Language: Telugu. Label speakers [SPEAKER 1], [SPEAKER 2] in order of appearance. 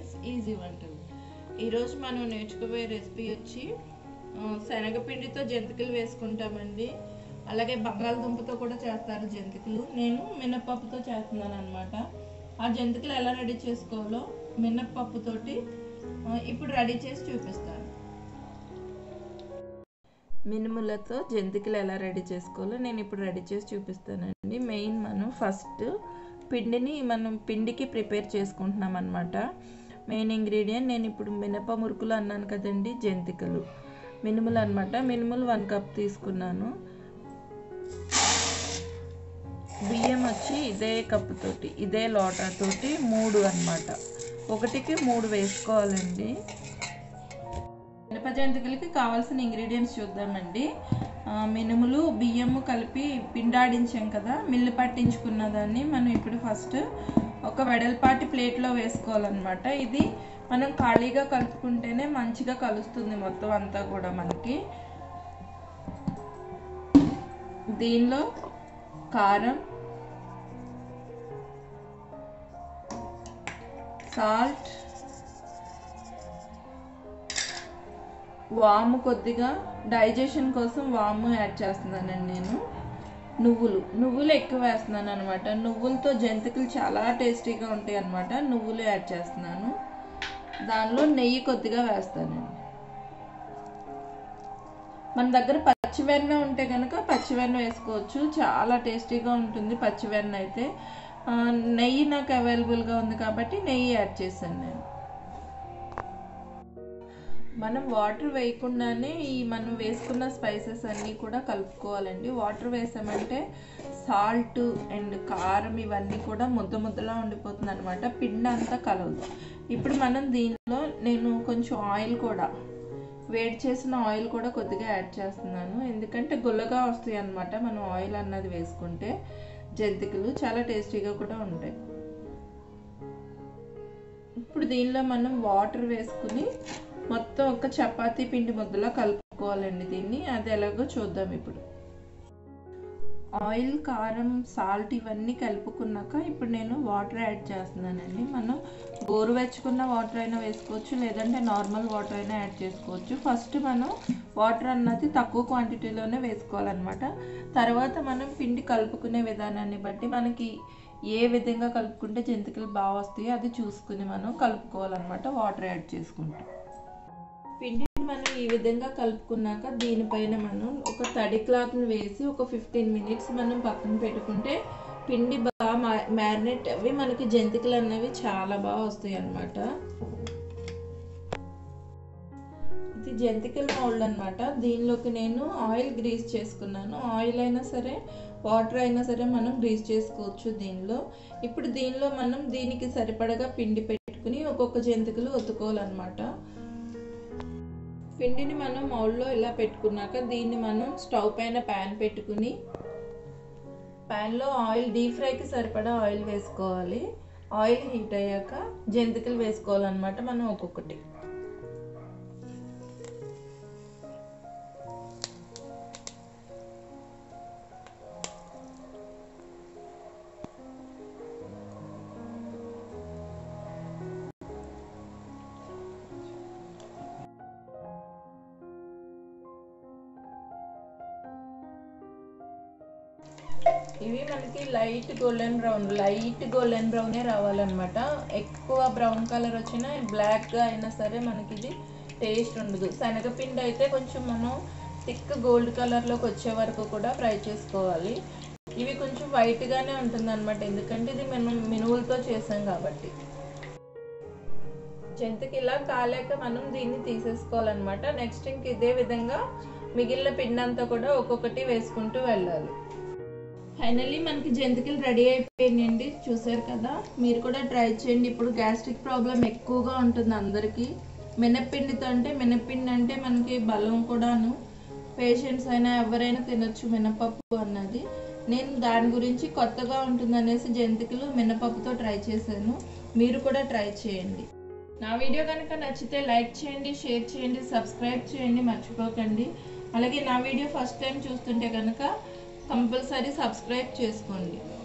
[SPEAKER 1] ఫ్రెండ్స్ ఈజీ వంటలు ఈరోజు మనం నేర్చుకోబోయే రెసిపీ వచ్చి ఆ, శనగపిండితో జంతికలు వేసుకుంటామండి అలాగే బంగాళదుంపతో కూడా చేస్తారు జంతికలు నేను మినప్పప్పుతో చేస్తున్నాను అనమాట ఆ జంతికలు ఎలా రెడీ చేసుకోవాలో మినప్పప్పుతోటి ఆ, ఇప్పుడు రెడీ చేసి చూపిస్తాను మినుములతో జంతికలు ఎలా రెడీ చేసుకోవాలో నేను ఇప్పుడు రెడీ చేసి చూపిస్తానండి మెయిన్ మనం ఫస్ట్ పిండిని మనం పిండికి ప్రిపేర్ చేసుకుంటున్నాం అనమాట మెయిన్ ఇంగ్రీడియంట్ నేను ఇప్పుడు మినప మురుకులు అన్నాను కదండి జంతికలు మినుములు అనమాట మినుములు వన్ కప్ తీసుకున్నాను బియ్యం వచ్చి ఇదే కప్పుతోటి ఇదే లోటాతోటి మూడు అన్నమాట ఒకటికి మూడు వేసుకోవాలండి మినప జంతికలకి కావాల్సిన ఇంగ్రీడియంట్స్ చూద్దామండి ఆ, మినుములు బియ్యము కలిపి పిండాడించాం కదా మిల్లు పట్టించుకున్న దాన్ని మనం ఇప్పుడు ఫస్ట్ ఒక వెడల్పాటి ప్లేట్లో వేసుకోవాలన్నమాట ఇది మనం ఖాళీగా కలుపుకుంటేనే మంచిగా కలుస్తుంది మొత్తం అంతా కూడా మనకి దీనిలో కారం సాల్ట్ వాము కొద్దిగా డైజెషన్ కోసం వాము యాడ్ చేస్తున్నానండి నేను నువ్వులు నువ్వులు ఎక్కువ వేస్తున్నాను అనమాట నువ్వులతో జంతికలు చాలా టేస్టీగా ఉంటాయి అనమాట నువ్వులు యాడ్ చేస్తున్నాను దానిలో నెయ్యి కొద్దిగా వేస్తానండి మన దగ్గర పచ్చివెన్న ఉంటే కనుక పచ్చివెన్న వేసుకోవచ్చు చాలా టేస్టీగా ఉంటుంది పచ్చివెన్న అయితే ఆ, నెయ్యి నాకు అవైలబుల్గా ఉంది కాబట్టి నెయ్యి యాడ్ చేశాను నేను మనం వాటర్ వేయకుండానే ఈ మనం వేసుకున్న స్పైసెస్ అన్నీ కూడా కలుపుకోవాలండి వాటర్ వేసామంటే సాల్ట్ అండ్ కారం ఇవన్నీ కూడా ముద్ద ముద్దలా ఉండిపోతుంది అనమాట పిండి అంతా కలవదు ఇప్పుడు మనం దీనిలో నేను కొంచెం ఆయిల్ కూడా వేడి చేసిన ఆయిల్ కూడా కొద్దిగా యాడ్ చేస్తున్నాను ఎందుకంటే గుల్లగా వస్తాయి అన్నమాట మనం ఆయిల్ అన్నది వేసుకుంటే జంతికలు చాలా టేస్టీగా కూడా ఉంటాయి ఇప్పుడు దీనిలో మనం వాటర్ వేసుకుని మొత్తం ఒక చపాతీ పిండి ముద్దలా కలుపుకోవాలండి దీన్ని అది ఎలాగో చూద్దాం ఇప్పుడు ఆయిల్ కారం సాల్ట్ ఇవన్నీ కలుపుకున్నాక ఇప్పుడు నేను వాటర్ యాడ్ చేస్తున్నానండి మనం గోరువెచ్చుకున్న వాటర్ అయినా వేసుకోవచ్చు లేదంటే నార్మల్ వాటర్ అయినా యాడ్ చేసుకోవచ్చు ఫస్ట్ మనం వాటర్ అన్నది తక్కువ క్వాంటిటీలోనే వేసుకోవాలన్నమాట తర్వాత మనం పిండి కలుపుకునే విధానాన్ని బట్టి మనకి ఏ విధంగా కలుపుకుంటే జంతికలు బాగా వస్తాయో అది చూసుకుని మనం కలుపుకోవాలన్నమాట వాటర్ యాడ్ చేసుకుంటాం పిండిని మనం ఈ విధంగా కలుపుకున్నాక దీనిపైన మనం ఒక తడి క్లాత్ని వేసి ఒక ఫిఫ్టీన్ మినిట్స్ మనం పక్కన పెట్టుకుంటే పిండి బాగా మ్యారినేట్ అవి మనకి జంతికలు అన్నవి చాలా బాగా వస్తాయి అన్నమాట ఇది జంతికల మౌల్డ్ అనమాట దీనిలోకి నేను ఆయిల్ గ్రీస్ చేసుకున్నాను ఆయిల్ అయినా సరే వాటర్ అయినా సరే మనం గ్రీస్ చేసుకోవచ్చు దీనిలో ఇప్పుడు దీనిలో మనం దీనికి సరిపడగా పిండి పెట్టుకుని ఒక్కొక్క జంతికలు ఒత్తుకోవాలన్నమాట పిండిని మనం మౌల్డ్లో ఇలా పెట్టుకున్నాక దీన్ని మనం స్టవ్ పైన ప్యాన్ పెట్టుకుని ప్యాన్లో ఆయిల్ డీప్ ఫ్రైకి సరిపడా ఆయిల్ వేసుకోవాలి ఆయిల్ హీట్ అయ్యాక జంతికలు వేసుకోవాలన్నమాట మనం ఒక్కొక్కటి ఇవి మనకి light golden brown light golden బ్రౌనే రావాలన్నమాట ఎక్కువ బ్రౌన్ కలర్ వచ్చినా బ్లాక్గా అయినా సరే మనకి ఇది టేస్ట్ ఉండదు శనగపిండి అయితే కొంచెం మనం థిక్ గోల్డ్ కలర్లోకి వచ్చే వరకు కూడా ఫ్రై చేసుకోవాలి ఇవి కొంచెం వైట్గానే ఉంటుంది అనమాట ఎందుకంటే ఇది మనం మినువులతో చేసాం కాబట్టి జంతికి ఇలా కాలేక మనం దీన్ని తీసేసుకోవాలన్నమాట నెక్స్ట్ ఇంక ఇదే విధంగా మిగిలిన పిండి అంతా కూడా ఒక్కొక్కటి వేసుకుంటూ వెళ్ళాలి ఫైనల్లీ మనకి జంతికలు రెడీ అయిపోయినాయండి చూసారు కదా మీరు కూడా ట్రై చేయండి ఇప్పుడు గ్యాస్ట్రిక్ ప్రాబ్లం ఎక్కువగా ఉంటుంది అందరికీ మినప్పిండితో అంటే మినప్పిండి అంటే మనకి బలం కూడాను పేషెంట్స్ అయినా ఎవరైనా తినొచ్చు మినపప్పు అన్నది నేను దాని గురించి కొత్తగా ఉంటుంది అనేసి జంతికలు మినపప్పుతో ట్రై చేశాను మీరు కూడా ట్రై చేయండి నా వీడియో కనుక నచ్చితే లైక్ చేయండి షేర్ చేయండి సబ్స్క్రైబ్ చేయండి మర్చిపోకండి అలాగే నా వీడియో ఫస్ట్ టైం చూస్తుంటే కనుక కంపల్సరీ సబ్స్క్రైబ్ చేసుకోండి